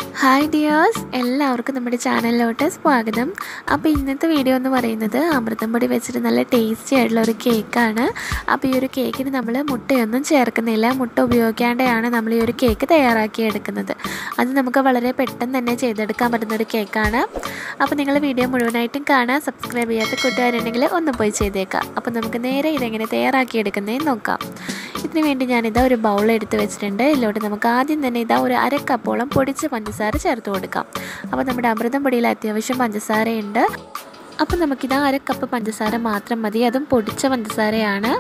hi dears എല്ലാവർക്കും നമ്മുടെ ചാനലിലോട്ട് സ്വാഗതം അപ്പോൾ ഇന്നത്തെ വീഡിയോ എന്ന് പറയുന്നത് അമൃതം പൊടി വെച്ചിട്ട് നല്ല ടേസ്റ്റി ആയിട്ടുള്ള ഒരു കേക്കാണ് അപ്പോൾ ഈ ഒരു കേക്കിന് നമ്മൾ മുട്ടയൊന്നും ചേർക്കുന്നില്ല മുട്ട ഉപയോഗിക്കാതെയാണ് നമ്മൾ ഈ ഒരു കേക്ക് തയ്യാറാക്കി എടുക്കുന്നത് അത് നമുക്ക് വളരെ പെട്ടെന്ന് തന്നെ ചെയ്തെടുക്കാൻ പറ്റുന്ന ഒരു കേക്കാണ് അപ്പോൾ നിങ്ങൾ വീഡിയോ മുഴുവനായിട്ടും കാണാൻ സബ്സ്ക്രൈബ് ചെയ്യാത്ത കൂട്ടുകാരുണ്ടെങ്കിൽ ഒന്ന് പോയി ചെയ്തേക്കാം അപ്പോൾ നമുക്ക് നേരെ ഇതെങ്ങനെ തയ്യാറാക്കി എടുക്കുന്നതെന്ന് നോക്കാം ഇതിന് വേണ്ടി ഞാനിതാ ഒരു ബൗൾ എടുത്ത് വെച്ചിട്ടുണ്ട് ഇതിലോട്ട് നമുക്ക് ആദ്യം തന്നെ ഇതാ ഒരു അര കപ്പോളം പൊടിച്ച പഞ്ചസാര ചേർത്ത് കൊടുക്കാം അപ്പോൾ നമ്മുടെ അമൃതം പൊടിയിൽ അത്യാവശ്യം പഞ്ചസാരയുണ്ട് അപ്പോൾ നമുക്കിതാ അര കപ്പ് പഞ്ചസാര മാത്രം മതി അതും പൊടിച്ച പഞ്ചസാരയാണ്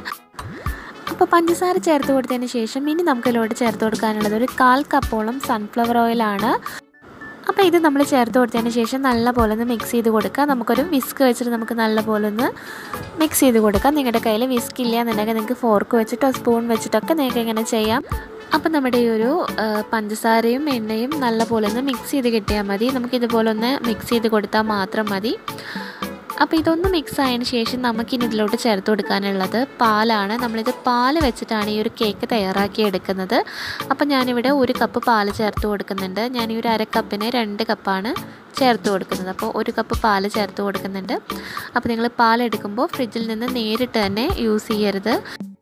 അപ്പോൾ പഞ്ചസാര ചേർത്ത് കൊടുത്തതിന് ശേഷം ഇനി നമുക്ക് ഇതിലോട്ട് ചേർത്ത് കൊടുക്കാനുള്ളത് ഒരു കാൽ കപ്പോളം സൺഫ്ലവർ ഓയിലാണ് അപ്പോൾ ഇത് നമ്മൾ ചേർത്ത് കൊടുത്തതിന് ശേഷം നല്ല പോലെ ഒന്ന് മിക്സ് ചെയ്ത് കൊടുക്കുക നമുക്കൊരു വിസ്ക് വെച്ചിട്ട് നമുക്ക് നല്ല പോലെ ഒന്ന് മിക്സ് ചെയ്ത് കൊടുക്കാം നിങ്ങളുടെ കയ്യിൽ വിസ്ക് ഇല്ല എന്നുണ്ടെങ്കിൽ നിങ്ങൾക്ക് ഫോർക്ക് വെച്ചിട്ടോ സ്പൂൺ വെച്ചിട്ടൊക്കെ നിങ്ങൾക്ക് ഇങ്ങനെ ചെയ്യാം അപ്പം നമ്മുടെ ഈ ഒരു പഞ്ചസാരയും എണ്ണയും നല്ല പോലെ ഒന്ന് മിക്സ് ചെയ്ത് കിട്ടിയാൽ മതി നമുക്കിതുപോലെ ഒന്ന് മിക്സ് ചെയ്ത് കൊടുത്താൽ മാത്രം മതി അപ്പോൾ ഇതൊന്ന് മിക്സ് ആയതിന് ശേഷം നമുക്കിനി ഇതിലോട്ട് ചേർത്ത് കൊടുക്കാനുള്ളത് പാലാണ് നമ്മളിത് പാൽ വെച്ചിട്ടാണ് ഈ ഒരു കേക്ക് തയ്യാറാക്കി എടുക്കുന്നത് അപ്പോൾ ഞാനിവിടെ ഒരു കപ്പ് പാൽ ചേർത്ത് കൊടുക്കുന്നുണ്ട് ഞാൻ ഈ ഒരു അര കപ്പിന് രണ്ട് കപ്പാണ് ചേർത്ത് കൊടുക്കുന്നത് അപ്പോൾ ഒരു കപ്പ് പാൽ ചേർത്ത് കൊടുക്കുന്നുണ്ട് അപ്പോൾ നിങ്ങൾ പാൽ എടുക്കുമ്പോൾ ഫ്രിഡ്ജിൽ നിന്ന് നേരിട്ട് തന്നെ യൂസ് ചെയ്യരുത്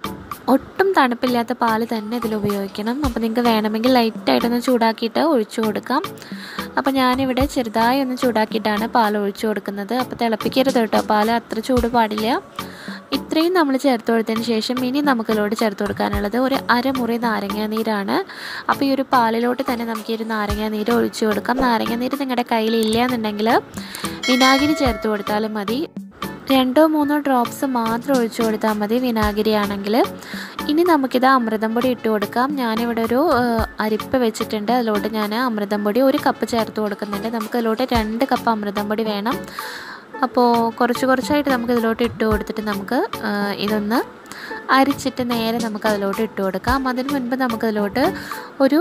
ഒട്ടും തണുപ്പില്ലാത്ത പാൽ തന്നെ ഇതിൽ ഉപയോഗിക്കണം അപ്പോൾ നിങ്ങൾക്ക് വേണമെങ്കിൽ ലൈറ്റായിട്ടൊന്ന് ചൂടാക്കിയിട്ട് ഒഴിച്ചു കൊടുക്കാം അപ്പോൾ ഞാനിവിടെ ചെറുതായി ഒന്ന് ചൂടാക്കിയിട്ടാണ് പാൽ ഒഴിച്ചു കൊടുക്കുന്നത് അപ്പോൾ തിളപ്പിക്കരുത് കേട്ടോ പാൽ അത്ര ചൂട് പാടില്ല ഇത്രയും നമ്മൾ ചേർത്ത് കൊടുത്തതിന് ശേഷം ഇനി നമുക്കിലോട്ട് ചേർത്ത് കൊടുക്കാനുള്ളത് ഒരു അരമുറി നാരങ്ങാനീരാണ് അപ്പോൾ ഈ ഒരു പാലിലോട്ട് തന്നെ നമുക്ക് ഈ ഒരു നാരങ്ങാനീര് ഒഴിച്ചു കൊടുക്കാം നാരങ്ങാനീര് നിങ്ങളുടെ കയ്യിൽ ഇല്ല എന്നുണ്ടെങ്കിൽ വിനാഗിരി ചേർത്ത് കൊടുത്താലും മതി രണ്ടോ മൂന്നോ ഡ്രോപ്സ് മാത്രം ഒഴിച്ചു കൊടുത്താൽ മതി വിനാഗിരി ആണെങ്കിൽ ഇനി നമുക്കിത് അമൃതം പൊടി ഇട്ട് കൊടുക്കാം ഞാനിവിടെ ഒരു അരിപ്പ് വെച്ചിട്ടുണ്ട് അതിലോട്ട് ഞാൻ അമൃതം പൊടി ഒരു കപ്പ് ചേർത്ത് കൊടുക്കുന്നുണ്ട് നമുക്ക് അതിലോട്ട് രണ്ട് കപ്പ് അമൃതം പൊടി വേണം അപ്പോൾ കുറച്ച് കുറച്ചായിട്ട് നമുക്ക് ഇതിലോട്ട് ഇട്ട് കൊടുത്തിട്ട് നമുക്ക് ഇതൊന്ന് അരിച്ചിട്ട് നേരെ നമുക്ക് അതിലോട്ട് ഇട്ട് കൊടുക്കാം അതിന് മുൻപ് നമുക്കതിലോട്ട് ഒരു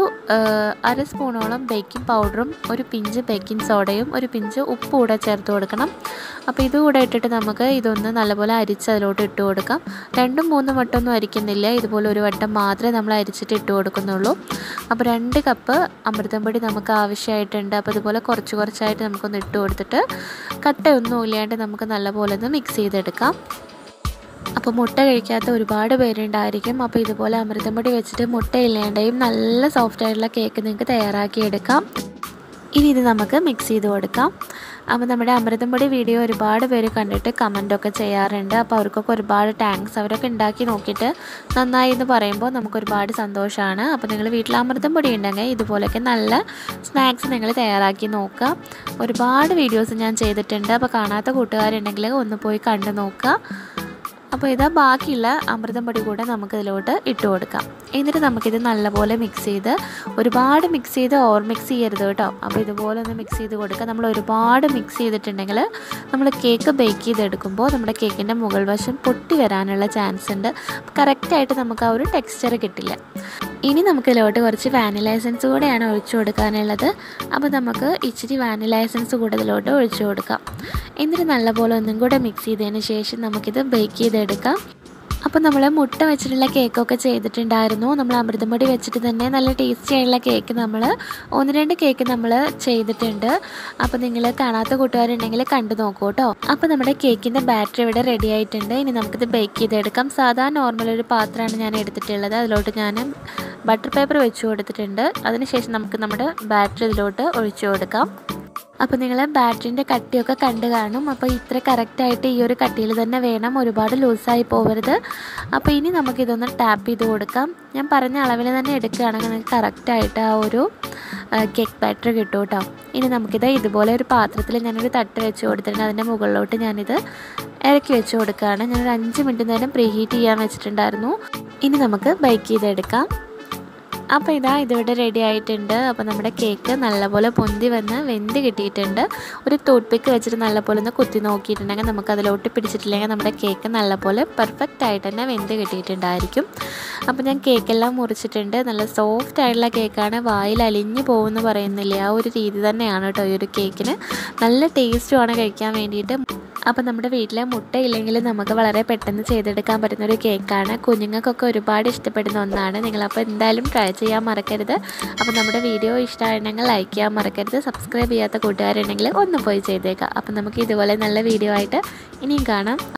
അര സ്പൂണോളം ബേക്കിംഗ് പൗഡറും ഒരു പിഞ്ച് ബേക്കിംഗ് സോഡയും ഒരു പിഞ്ച് ഉപ്പ് കൂടെ ചേർത്ത് കൊടുക്കണം അപ്പോൾ ഇതുകൂടെ ഇട്ടിട്ട് നമുക്ക് ഇതൊന്ന് നല്ലപോലെ അരിച്ച് അതിലോട്ട് ഇട്ട് കൊടുക്കാം രണ്ടും മൂന്നും വട്ടമൊന്നും അരിക്കുന്നില്ല ഇതുപോലെ ഒരു വട്ടം മാത്രമേ നമ്മൾ അരിച്ചിട്ട് ഇട്ട് കൊടുക്കുന്നുള്ളൂ അപ്പോൾ രണ്ട് കപ്പ് അമൃതം പൊടി നമുക്ക് ആവശ്യമായിട്ടുണ്ട് അപ്പോൾ ഇതുപോലെ കുറച്ച് കുറച്ചായിട്ട് നമുക്കൊന്ന് ഇട്ട് കൊടുത്തിട്ട് കട്ടയൊന്നും ഇല്ലാണ്ട് നമുക്ക് നല്ലപോലെ ഒന്ന് മിക്സ് ചെയ്തെടുക്കാം അപ്പോൾ മുട്ട കഴിക്കാത്ത ഒരുപാട് പേരുണ്ടായിരിക്കും അപ്പോൾ ഇതുപോലെ അമൃതം പൊടി വെച്ചിട്ട് മുട്ട ഇല്ലാണ്ടെയും നല്ല സോഫ്റ്റ് ആയിട്ടുള്ള കേക്ക് നിങ്ങൾക്ക് തയ്യാറാക്കിയെടുക്കാം ഇനി ഇത് നമുക്ക് മിക്സ് ചെയ്ത് കൊടുക്കാം അപ്പോൾ നമ്മുടെ അമൃതം പൊടി വീഡിയോ ഒരുപാട് പേര് കണ്ടിട്ട് കമൻറ്റൊക്കെ ചെയ്യാറുണ്ട് അപ്പോൾ അവർക്കൊക്കെ ഒരുപാട് താങ്ക്സ് അവരൊക്കെ ഉണ്ടാക്കി നോക്കിയിട്ട് നന്നായി എന്ന് പറയുമ്പോൾ നമുക്ക് ഒരുപാട് സന്തോഷമാണ് അപ്പോൾ നിങ്ങൾ വീട്ടിൽ അമൃതം പൊടി ഉണ്ടെങ്കിൽ ഇതുപോലെയൊക്കെ നല്ല സ്നാക്സ് നിങ്ങൾ തയ്യാറാക്കി നോക്കുക ഒരുപാട് വീഡിയോസ് ഞാൻ ചെയ്തിട്ടുണ്ട് അപ്പോൾ കാണാത്ത കൂട്ടുകാരുണ്ടെങ്കിൽ ഒന്ന് പോയി കണ്ടു നോക്കുക അപ്പോൾ ഇതാ ബാക്കിയുള്ള അമൃതം പൊടി കൂടെ നമുക്കിതിലോട്ട് ഇട്ട് കൊടുക്കാം എന്നിട്ട് നമുക്കിത് നല്ലപോലെ മിക്സ് ചെയ്ത് ഒരുപാട് മിക്സ് ചെയ്ത് ഓവർ മിക്സ് ചെയ്യരുത് കേട്ടോ അപ്പോൾ ഇതുപോലെ ഒന്ന് മിക്സ് ചെയ്ത് കൊടുക്കുക നമ്മൾ ഒരുപാട് മിക്സ് ചെയ്തിട്ടുണ്ടെങ്കിൽ നമ്മൾ കേക്ക് ബേക്ക് ചെയ്തെടുക്കുമ്പോൾ നമ്മുടെ കേക്കിൻ്റെ മുകൾ വശം പൊട്ടി വരാനുള്ള ചാൻസ് ഉണ്ട് കറക്റ്റായിട്ട് നമുക്ക് ആ ഒരു ടെക്സ്ചർ കിട്ടില്ല ഇനി നമുക്കിതിലോട്ട് കുറച്ച് വാനില എസൻസ് കൂടെയാണ് ഒഴിച്ചു കൊടുക്കാനുള്ളത് അപ്പോൾ നമുക്ക് ഇച്ചിരി വാനില എസൻസ് കൂടെ ഇതിലോട്ട് ഒഴിച്ചു കൊടുക്കാം എന്നിട്ട് നല്ലപോലെ ഒന്നും കൂടെ മിക്സ് ചെയ്തതിന് ശേഷം നമുക്കിത് ബേക്ക് ചെയ്തെടുക്കാം അപ്പോൾ നമ്മൾ മുട്ട വെച്ചിട്ടുള്ള കേക്കൊക്കെ ചെയ്തിട്ടുണ്ടായിരുന്നു നമ്മൾ അമൃതം പൊടി വെച്ചിട്ട് തന്നെ നല്ല ടേസ്റ്റി ആയിട്ടുള്ള കേക്ക് നമ്മൾ ഒന്ന് രണ്ട് കേക്ക് നമ്മൾ ചെയ്തിട്ടുണ്ട് അപ്പോൾ നിങ്ങൾ കാണാത്ത കൂട്ടുകാരുണ്ടെങ്കിൽ കണ്ടു നോക്കൂ കേട്ടോ അപ്പോൾ നമ്മുടെ കേക്കിൻ്റെ ബാറ്ററി ഇവിടെ റെഡി ആയിട്ടുണ്ട് ഇനി നമുക്കിത് ബേക്ക് ചെയ്തെടുക്കാം സാധാ നോർമൽ ഒരു പാത്രമാണ് ഞാൻ എടുത്തിട്ടുള്ളത് അതിലോട്ട് ഞാൻ ബട്ടർ പേപ്പർ വെച്ച് കൊടുത്തിട്ടുണ്ട് അതിനുശേഷം നമുക്ക് നമ്മുടെ ബാറ്ററി ഇതിലോട്ട് ഒഴിച്ചു കൊടുക്കാം അപ്പോൾ നിങ്ങൾ ബാറ്ററിൻ്റെ കട്ടിയൊക്കെ കണ്ട് കാണും അപ്പോൾ ഇത്ര കറക്റ്റായിട്ട് ഈ ഒരു കട്ടിയിൽ തന്നെ വേണം ഒരുപാട് ലൂസായി പോകരുത് അപ്പോൾ ഇനി നമുക്കിതൊന്ന് ടാപ്പ് ചെയ്ത് കൊടുക്കാം ഞാൻ പറഞ്ഞ അളവിൽ തന്നെ എടുക്കുകയാണെങ്കിൽ നിങ്ങൾക്ക് കറക്റ്റായിട്ട് ആ ഒരു കേക്ക് ബാറ്റർ കിട്ടും കേട്ടോ ഇനി നമുക്കിത് ഇതുപോലെ ഒരു പാത്രത്തിൽ ഞാനൊരു തട്ട് വെച്ച് കൊടുത്തിട്ടുണ്ട് അതിൻ്റെ മുകളിലോട്ട് ഞാനിത് ഇറക്കി വെച്ച് കൊടുക്കുകയാണ് ഞാനൊരു അഞ്ച് മിനിറ്റ് നേരം പ്രീ ഹീറ്റ് ചെയ്യാൻ വെച്ചിട്ടുണ്ടായിരുന്നു ഇനി നമുക്ക് ബേക്ക് ചെയ്തെടുക്കാം അപ്പോൾ ഇതാ ഇതിവിടെ റെഡി ആയിട്ടുണ്ട് അപ്പോൾ നമ്മുടെ കേക്ക് നല്ലപോലെ പൊന്തി വന്ന് വെന്ത് കിട്ടിയിട്ടുണ്ട് ഒരു ടൂത്ത് പിക്ക് വെച്ചിട്ട് നല്ലപോലെ ഒന്ന് കുത്തി നോക്കിയിട്ടുണ്ടെങ്കിൽ നമുക്ക് അതിലോട്ട് പിടിച്ചിട്ടില്ലെങ്കിൽ നമ്മുടെ കേക്ക് നല്ലപോലെ പെർഫെക്റ്റ് ആയിട്ട് തന്നെ വെന്ത് കിട്ടിയിട്ടുണ്ടായിരിക്കും അപ്പോൾ ഞാൻ കേക്കെല്ലാം മുറിച്ചിട്ടുണ്ട് നല്ല സോഫ്റ്റ് ആയിട്ടുള്ള കേക്കാണ് വായിൽ അലിഞ്ഞു പോകുമെന്ന് പറയുന്നില്ല ആ ഒരു രീതി തന്നെയാണ് കേട്ടോ ഈ ഒരു കേക്കിന് നല്ല ടേസ്റ്റുമാണ് കഴിക്കാൻ വേണ്ടിയിട്ട് അപ്പോൾ നമ്മുടെ വീട്ടിലെ മുട്ട ഇല്ലെങ്കിൽ നമുക്ക് വളരെ പെട്ടെന്ന് ചെയ്തെടുക്കാൻ പറ്റുന്ന ഒരു കേക്കാണ് കുഞ്ഞുങ്ങൾക്കൊക്കെ ഒരുപാട് ഇഷ്ടപ്പെടുന്ന ഒന്നാണ് നിങ്ങളപ്പോൾ എന്തായാലും ട്രൈ ചെയ്യാൻ മറക്കരുത് അപ്പോൾ നമ്മുടെ വീഡിയോ ഇഷ്ടമായിട്ടുണ്ടെങ്കിൽ ലൈക്ക് ചെയ്യാൻ മറക്കരുത് സബ്സ്ക്രൈബ് ചെയ്യാത്ത കൂട്ടുകാരുണ്ടെങ്കിൽ ഒന്ന് പോയി ചെയ്തേക്കാം അപ്പോൾ നമുക്ക് ഇതുപോലെ നല്ല വീഡിയോ ആയിട്ട് ഇനിയും കാണാം